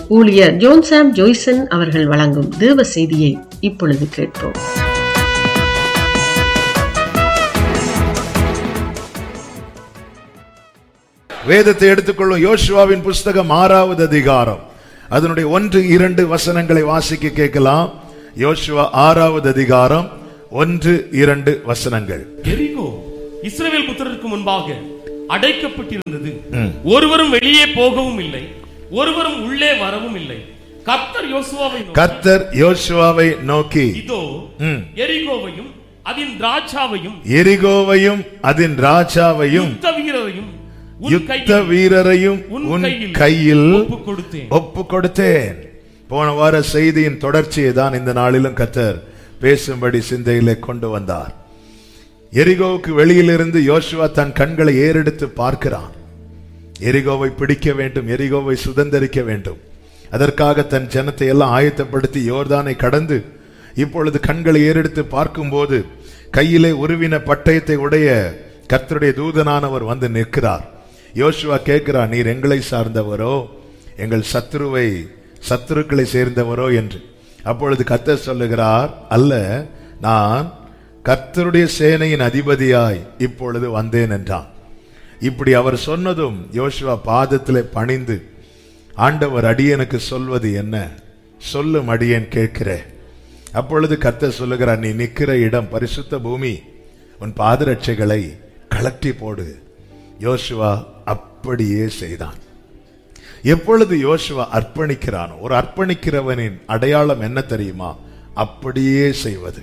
ஊழியர் ஜோன்சாம் ஜோய்சன் அவர்கள் வழங்கும் தேவ செய்தியை இப்பொழுது கேட்போம் வேதத்தை எடுத்துக்கொள்ளும் யோசுவாவின் புஸ்தகம் ஆறாவது அதிகாரம் அதனுடைய ஒன்று இரண்டு வசனங்களை வாசிக்க கேட்கலாம் யோசுவா ஆறாவது அதிகாரம் ஒன்று இரண்டு வசனங்கள் எரிகோ இஸ்ரவேல் புத்திரருக்கு முன்பாக அடைக்கப்பட்டிருந்தது ஒருவரும் வெளியே போகவும் இல்லை ஒருவரும் உள்ளே வரவும் இல்லை கர்த்தர் யோசுவாவை நோக்கி, கர்த்தர் யோசுவாவை நோக்கி இதோ ம். எரிகோவையும் அதன் திராட்சாவையும் எரிகோவையும் அதன் ராஜாவையும் யுத்த வீரரையும் உன் யுத்த கையில் வீரரையும் உன் உன் கையில் கையில் ஒப்புக் கொடுத்தேன் ஒப்பு கொடுத்தேன் போன வார செய்தியின் தொடர்ச்சியை தான் இந்த நாளிலும் கத்தர் பேசும்படி சிந்தையிலே கொண்டு வந்தார் எரிகோவுக்கு வெளியிலிருந்து யோசுவா தன் கண்களை ஏறெடுத்து பார்க்கிறான் எரிகோவை பிடிக்க வேண்டும் எரிகோவை சுதந்தரிக்க வேண்டும் அதற்காக தன் ஜனத்தை எல்லாம் ஆயத்தப்படுத்தி யோர்தானை கடந்து இப்பொழுது கண்களை ஏறெடுத்து பார்க்கும்போது கையிலே உருவின பட்டயத்தை உடைய கர்த்தருடைய தூதனானவர் வந்து நிற்கிறார் யோசுவா கேட்கிறார் நீர் எங்களை சார்ந்தவரோ எங்கள் சத்துருவை சத்துருக்களை சேர்ந்தவரோ என்று அப்பொழுது கர்த்தர் சொல்லுகிறார் அல்ல நான் கர்த்தருடைய சேனையின் அதிபதியாய் இப்பொழுது வந்தேன் என்றான் இப்படி அவர் சொன்னதும் யோசுவா பாதத்திலே பணிந்து ஆண்டவர் அடியனுக்கு சொல்வது என்ன சொல்லும் அடியேன் கேட்கிறேன் அப்பொழுது கர்த்தர் சொல்லுகிறார் நீ நிற்கிற இடம் பரிசுத்த பூமி உன் பாதரட்சைகளை கலட்டி போடு யோசுவா அப்படியே செய்தான் எப்பொழுது யோசுவா அர்ப்பணிக்கிறானோ ஒரு அர்ப்பணிக்கிறவனின் அடையாளம் என்ன தெரியுமா அப்படியே செய்வது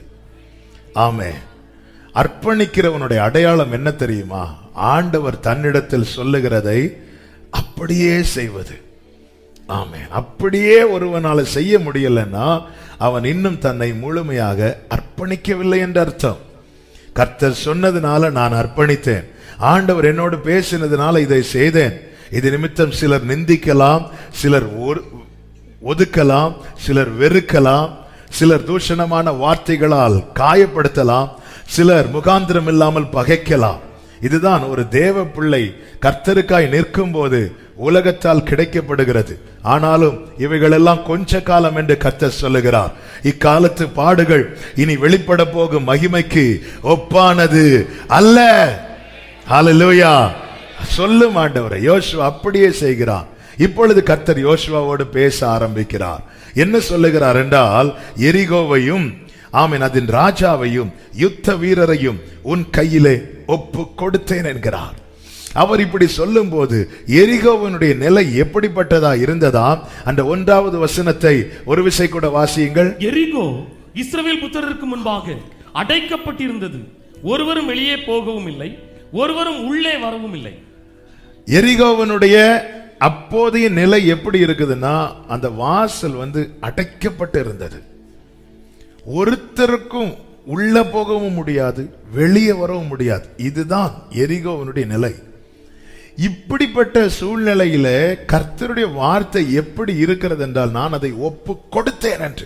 ஆமே அர்ப்பணிக்கிறவனுடைய அடையாளம் என்ன தெரியுமா ஆண்டவர் தன்னிடத்தில் சொல்லுகிறதை அப்படியே செய்வது ஆமென் அப்படியே ஒருவனால செய்ய முடியலன்னா அவன் இன்னும் தன்னை முழுமையாக அர்ப்பணிக்கவில்லை என்று அர்த்தம் கர்த்தர் சொன்னதுனால நான் அர்ப்பணித்தேன் ஆண்டவர் என்னோடு பேசினதுனால இதை செய்தேன் இது நிமித்தம் சிலர் நிந்திக்கலாம் சிலர் ஒரு- ஒதுக்கலாம் சிலர் வெறுக்கலாம் சிலர் தூஷணமான வார்த்தைகளால் காயப்படுத்தலாம் சிலர் முகாந்திரம் இல்லாமல் பகைக்கலாம் இதுதான் ஒரு தேவ பிள்ளை கர்த்தருக்காய் நிற்கும் போது உலகத்தால் கிடைக்கப்படுகிறது ஆனாலும் இவைகளெல்லாம் கொஞ்ச காலம் என்று கர்த்தர் சொல்லுகிறார் இக்காலத்து பாடுகள் இனி வெளிப்பட போகும் மகிமைக்கு ஒப்பானது அல்ல ஹalleluya சொல்லும் ஆண்டவரை யோசுவா அப்படியே செய்கிறார் இப்பொழுது கர்த்தர் யோசுவாவோடு பேச ஆரம்பிக்கிறார் என்ன சொல்லுகிறார் என்றால் எரிகோவையும் ஆமென் அதன் ராஜாவையும் யுத்த வீரரையும் உன் கையிலே ஒப்பு கொடுத்தேன் என்கிறார் அவர் இப்படி சொல்லும்போது எரிகோவனுடைய நிலை எப்படிப்பட்டதா இருந்ததா அந்த ஒன்றாவது வசனத்தை ஒரு விசை கூட வாசியுங்கள் எரிகோ இஸ்ரவேல் புத்திரருக்கு முன்பாக அடைக்கப்பட்டிருந்தது ஒருவரும் வெளியே போகவும் இல்லை ஒருவரும் உள்ளே வரவும் இல்லை எரிகோவனுடைய அப்போதைய நிலை எப்படி இருக்குதுன்னா அந்த வாசல் வந்து அடைக்கப்பட்டு இருந்தது ஒருத்தருக்கும் உள்ள போகவும் முடியாது வெளியே வரவும் முடியாது இதுதான் எரிகோவனுடைய நிலை இப்படிப்பட்ட சூழ்நிலையில கர்த்தருடைய வார்த்தை எப்படி இருக்கிறது என்றால் நான் அதை ஒப்பு கொடுத்தேன் என்று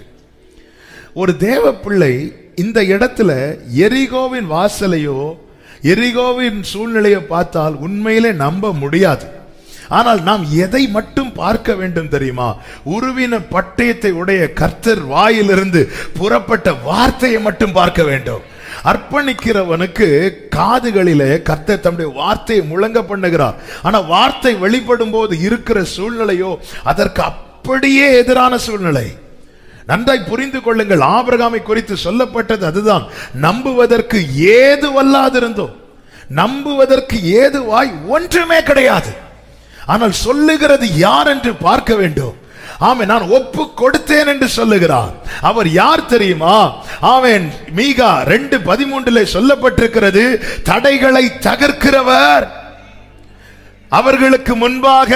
ஒரு தேவ பிள்ளை இந்த இடத்துல எரிகோவின் வாசலையோ எரிகோவின் சூழ்நிலையை பார்த்தால் உண்மையிலே நம்ப முடியாது ஆனால் நாம் எதை மட்டும் பார்க்க வேண்டும் தெரியுமா உருவின பட்டயத்தை உடைய கர்த்தர் வாயிலிருந்து புறப்பட்ட வார்த்தையை மட்டும் பார்க்க வேண்டும் அர்ப்பணிக்கிறவனுக்கு காதுகளிலே கர்த்தர் தம்முடைய வார்த்தையை முழங்க பண்ணுகிறார் ஆனா வார்த்தை வெளிப்படும் போது இருக்கிற சூழ்நிலையோ அதற்கு அப்படியே எதிரான சூழ்நிலை நன்றாய் புரிந்து கொள்ளுங்கள் ஆபிரகாமை குறித்து சொல்லப்பட்டது அதுதான் நம்புவதற்கு ஏதுவல்லாதிருந்தோம் நம்புவதற்கு ஏதுவாய் ஒன்றுமே கிடையாது ஆனால் சொல்லுகிறது யார் என்று பார்க்க வேண்டும் ஆமே நான் ஒப்பு கொடுத்தேன் என்று சொல்லுகிறார் அவர் யார் தெரியுமா ஆமென் மீகா ரெண்டு பதிமூன்றுல சொல்லப்பட்டிருக்கிறது தடைகளை தகர்க்கிறவர் அவர்களுக்கு முன்பாக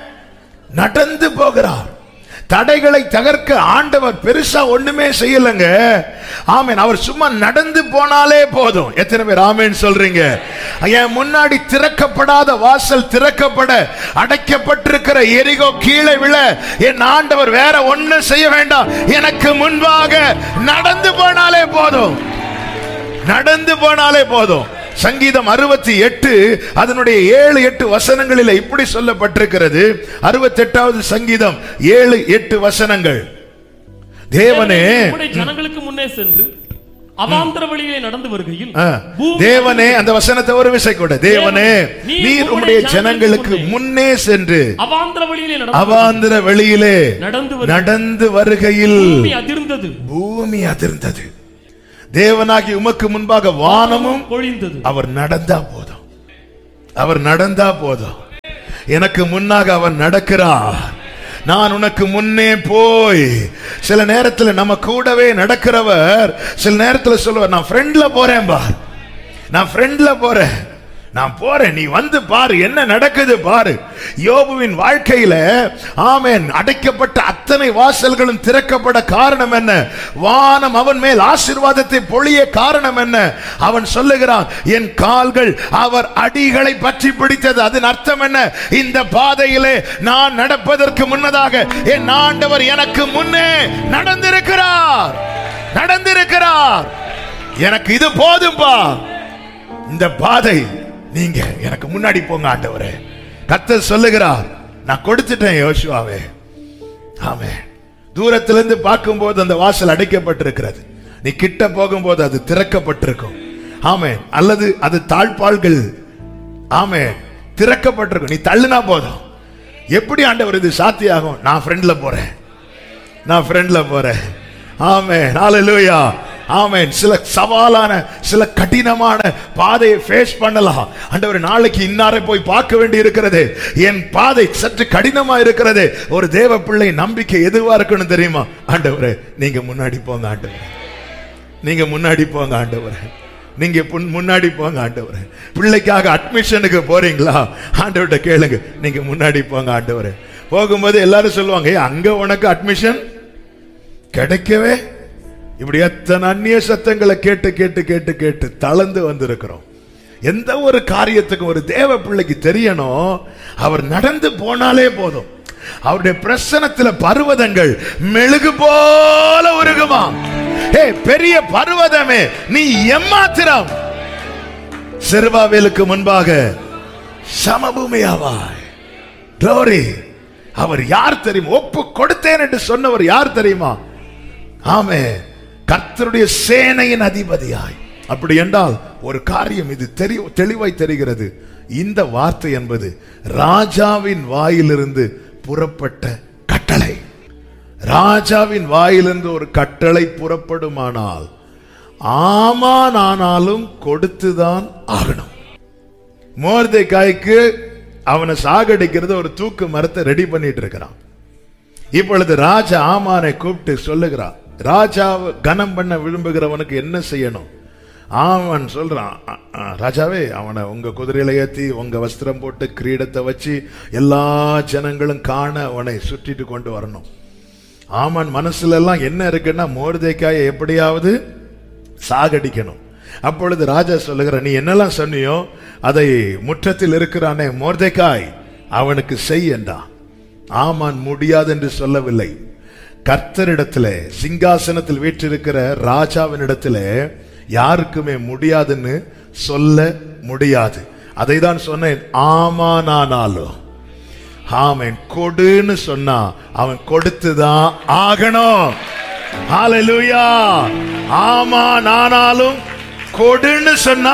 நடந்து போகிறார் தடைகளை தகர்க்க ஆண்டவர் பெருசா ஒண்ணுமே செய்யலங்க ஆமென் அவர் சும்மா நடந்து போனாலே போதும் எத்தனை பேர் ஆமென் சொல்றீங்க என் முன்னாடி திறக்கப்படாத வாசல் திறக்கப்பட அடைக்கப்பட்டிருக்கிற எரிகோ கீழே விழ என் ஆண்டவர் வேற ஒண்ணும் செய்ய வேண்டாம் எனக்கு முன்பாக நடந்து போனாலே போதும் நடந்து போனாலே போதும் சங்கீதம் அறுபத்தி எட்டு அதனுடைய ஏழு எட்டு வசனங்களில் இப்படி சொல்லப்பட்டிருக்கிறது அறுபத்தி எட்டாவது சங்கீதம் ஏழு எட்டு வசனங்கள் தேவனே உம்முடைய ஜனங்களுக்கு முன்னே சென்று அவாந்தர வழியிலே நடந்து வருகையில் ஆ, பூமி தேவனே அந்த வசனத்தை ஒரு விசை கூட தேவனே நீர் உம்முடைய ஜனங்களுக்கு முன்னே சென்று அவாந்தர வழியிலே நடந்து அவாந்திர வெளியிலே நடந்து வருகையில் நடந்து வருகையில் பூமி அதிர்ந்தது பூமி அதிர்ந்தது தேவனாகி உமக்கு முன்பாக வானமும் பொழிந்தது அவர் நடந்தா போதும் அவர் நடந்தா போதும் எனக்கு முன்னாக அவர் நடக்கிறார் நான் உனக்கு முன்னே போய் சில நேரத்துல நம்ம கூடவே நடக்கிறவர் சில நேரத்துல சொல்லுவார் நான் ஃப்ரெண்ட்ல போறேன் பார் நான் ஃப்ரெண்ட்ல போறேன் நான் போறேன் நீ வந்து பாரு என்ன நடக்குது பாரு யோபுவின் வாழ்க்கையில ஆமென் அடைக்கப்பட்ட அத்தனை வாசல்களும் திறக்கப்பட காரணம் என்ன வானம் அவன் மேல் ஆசீர்வாதத்தை பொழிய காரணம் என்ன அவன் சொல்லுகிறான் என் கால்கள் அவர் அடிகளை பற்றி பிடித்தது அதன் அர்த்தம் என்ன இந்த பாதையிலே நான் நடப்பதற்கு முன்னதாக என் ஆண்டவர் எனக்கு முன்னே நடந்திருக்கிறார் நடந்திருக்கிறார் எனக்கு இது போதும்பா இந்த பாதை நீங்க எனக்கு முன்னாடி போங்க ஆண்டவரே கர்த்தர் சொல்லுகிறார் நான் கொடுத்துட்டேன் யோசுவாவே ஆமே தூரத்திலிருந்து பார்க்கும்போது அந்த வாசல் அடைக்கப்பட்டிருக்கிறது நீ கிட்ட போகும்போது அது திறக்கப்பட்டிருக்கும் ஆமே அல்லது அது தாழ்பாள்கள் ஆமே திறக்கப்பட்டிருக்கும் நீ தள்ளுனா போதும் எப்படி ஆண்டவர் இது சாத்தியாகும் நான் ஃப்ரெண்ட்ல போறேன் நான் ஃப்ரெண்ட்ல போறேன் ஆமே ஹalleluya ஆமென் சில சவாலான சில கடினமான பாதையை ஃபேஸ் பண்ணலாம் ஆண்டவர் நாளைக்கு இன்னாரை போய் பார்க்க வேண்டி இருக்கிறது என் பாதை சற்று கடினமா இருக்கிறது ஒரு தேவ பிள்ளை நம்பிக்கை எதுவா இருக்கணும் தெரியுமா ஆண்டவரே நீங்க முன்னாடி போங்க ஆண்டவரே நீங்க முன்னாடி போங்க ஆண்டவரே நீங்க புன்- முன்னாடி போங்க ஆண்டவரே பிள்ளைக்காக அட்மிஷனுக்கு போறீங்களா ஆண்டவர்கிட்ட கேளுங்க நீங்க முன்னாடி போங்க ஆண்டவரே போகும்போது எல்லாரும் சொல்லுவாங்க "ஏய், அங்க உனக்கு அட்மிஷன் கிடைக்கவே இப்படி எத்தனை அந்நிய சத்தங்களை கேட்டு கேட்டு கேட்டு கேட்டு தளர்ந்து வந்திருக்கிறோம் எந்த ஒரு காரியத்துக்கும் ஒரு தேவ பிள்ளைக்கு தெரியணும் அவர் நடந்து போனாலே போதும் அவருடைய பிரசனத்துல பர்வதங்கள் மெழுகு போல உருகுமா ஏ பெரிய பர்வதமே நீ எம்மாத்திரம் செருபாவேலுக்கு முன்பாக சமபூமியாவாய் Glory. அவர் யார் தெரியுமா ஒப்பு கொடுத்தேன் என்று சொன்னவர் யார் தெரியுமா ஆமே கர்த்தருடைய சேனையின் அதிபதியாய் அப்படி என்றால் ஒரு காரியம் இது தெரி தெளிவாய் தெரிகிறது இந்த வார்த்தை என்பது ராஜாவின் வாயிலிருந்து புறப்பட்ட கட்டளை ராஜாவின் வாயிலிருந்து ஒரு கட்டளை புறப்படுமானால் ஆமானானாலும் கொடுத்துதான் ஆகணும் மோர்தேக்காய்க்கு அவனை சாகடிக்கிறது ஒரு தூக்கு மரத்தை ரெடி பண்ணிட்டு இருக்கிறான் இப்பொழுது ராஜா ஆமானை கூப்பிட்டு சொல்லுகிறான் ராஜாவை கனம் பண்ண விரும்புகிறவனுக்கு என்ன செய்யணும் ஆமன் சொல்றான் "அ, அ, ராஜாவே அவனை உங்க குதிரையில ஏத்தி உங்க வஸ்திரம் போட்டு கிரீடத்தை வச்சு எல்லா ஜனங்களும் காண அவனை சுற்றிட்டு கொண்டு வரணும் ஆமான் மனசுல எல்லாம் என்ன இருக்குன்னா மோர்தேக்காயை எப்படியாவது சாகடிக்கணும் அப்பொழுது ராஜா சொல்லுகிற நீ என்னெல்லாம் சொன்னியோ அதை முற்றத்தில் இருக்கிறானே மோர்தேக்காய் அவனுக்கு செய் என்றான் ஆமான் முடியாது என்று சொல்லவில்லை கர்த்தரிடத்திலே சிங்காசனத்தில் வீற்றிருக்கிற ராஜாவினிடத்திலே யாருக்குமே முடியாதுன்னு சொல்ல முடியாது அதை தான் சொன்னேன் ஆமானானாலும் ஆமென் கொடுன்னு சொன்னா அவன் கொடுத்துதான் ஆகணும் ஹalleluya ஆமா நானாலும் கொடுன்னு சொன்னா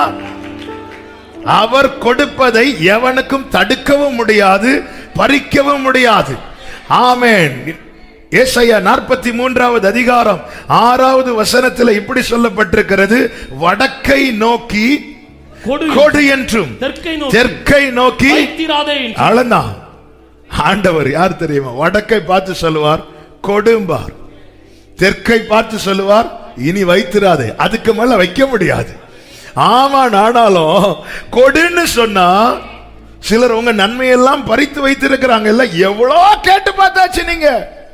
அவர் கொடுப்பதை எவனுக்கும் தடுக்கவும் முடியாது பறிக்கவும் முடியாது ஆமென் ஏசாயா நாற்பத்தி மூன்றாவது அதிகாரம் ஆறாவது வசனத்தில் இப்படி சொல்லப்பட்டிருக்கிறது வடக்கை நோக்கி கொடு கொடு என்றும் தெற்கை நோக்கி தெற்கை நோக்கி வைத்திராதே என்று அளந்தான் ஆண்டவர் யார் தெரியுமா வடக்கை பார்த்து சொல்லுவார் கொடும்பார் தெற்கை பார்த்து சொல்லுவார் இனி வைத்திராதே அதுக்கு மேல வைக்க முடியாது ஆமா நானாலும் கொடுன்னு சொன்னா சிலர் உங்க நன்மையெல்லாம் பறித்து வைத்திருக்கிறாங்க இல்ல எவ்வளோ கேட்டு பார்த்தாச்சு நீங்க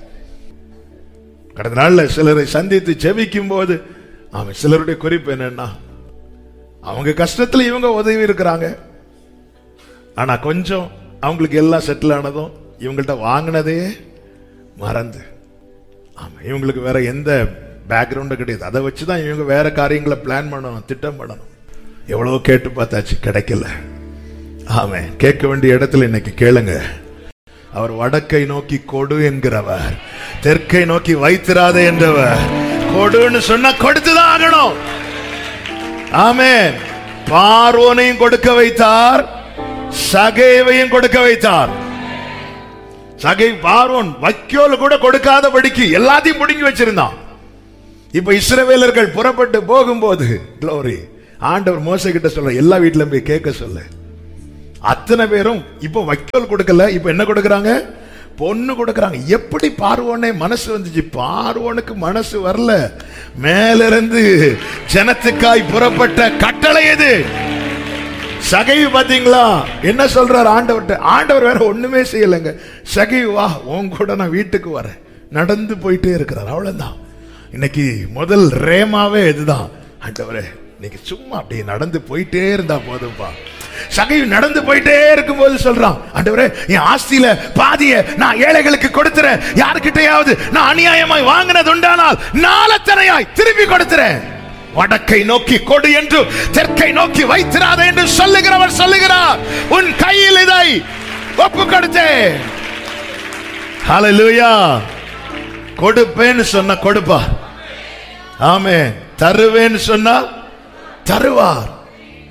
கடந்த நாள்ல சிலரை சந்தித்து ஜெபிக்கும் போது அவன் சிலருடைய குறிப்பு என்னன்னா அவங்க கஷ்டத்துல இவங்க உதவி இருக்கிறாங்க ஆனா கொஞ்சம் அவங்களுக்கு எல்லாம் செட்டில் ஆனதும் இவங்கள்ட்ட வாங்கினதே மறந்து ஆமா இவங்களுக்கு வேற எந்த பேக்ரவுண்டும் கிடையாது அதை வச்சு தான் இவங்க வேற காரியங்களை பிளான் பண்ணணும் திட்டம் பண்ணணும் எவ்வளவு கேட்டு பார்த்தாச்சு கிடைக்கல ஆமென் கேட்க வேண்டிய இடத்துல இன்னைக்கு கேளுங்க அவர் வடக்கை நோக்கி கொடு என்கிறவர் தெற்கை நோக்கி வைத்திராதே என்றவர் கொடுன்னு சொன்னா கொடுத்துதான் ஆகணும் ஆமென் பார்வோனையும் கொடுக்க வைத்தார் சகைவையும் கொடுக்க வைத்தார் சகை பார்வோன் வைக்கோல் கூட கொடுக்காதபடிக்கு எல்லாத்தையும் முடுங்கி வச்சிருந்தான் இப்ப இஸ்ரவேலர்கள் புறப்பட்டு போகும்போது க்ளோரி ஆண்டவர் மோச கிட்ட சொல்ல எல்லா வீட்டுல போய் கேட்க சொல்ல அத்தனை பேரும் இப்போ வைக்கோல் கொடுக்கல இப்போ என்ன கொடுக்கறாங்க பொண்ணு கொடுக்கறாங்க எப்படி பார்வோனே மனசு வந்துச்சு பார்வோனுக்கு மனசு வரல மேல இருந்து ஜனத்துக்காய் புறப்பட்ட கட்டளை எது சகைவு பாத்தீங்களா என்ன சொல்றாரு ஆண்டவர்கிட்ட ஆண்டவர் வேற ஒண்ணுமே செய்யலைங்க சகைவு வா உன் கூட நான் வீட்டுக்கு வரேன் நடந்து போயிட்டே இருக்கிறார் அவ்வளவுதான் இன்னைக்கு முதல் ரேமாவே இதுதான் ஆண்டவரே இன்னைக்கு சும்மா அப்படியே நடந்து போயிட்டே இருந்தா போதும்பா சகைவு நடந்து போயிட்டே இருக்கும்போது சொல்றான் ஆண்டவரே என் ஆஸ்தியில பாதிய நான் ஏழைகளுக்கு கொடுத்துறேன் யாருக்கிட்டையாவது நான் அநியாயமாய் வாங்கினது உண்டானால் நாளத்தனையாய் திருப்பி கொடுத்துறேன் வடக்கை நோக்கி கொடு என்று தெற்கை நோக்கி வைத்திராத என்று சொல்லுகிறவர் சொல்லுகிறார் உன் கையில் இதை ஒப்பு கொடுத்தேன் ஹalleluya கொடுப்பேன்னு சொன்ன கொடுப்பா ஆமே தருவேன்னு சொன்னா தருவார்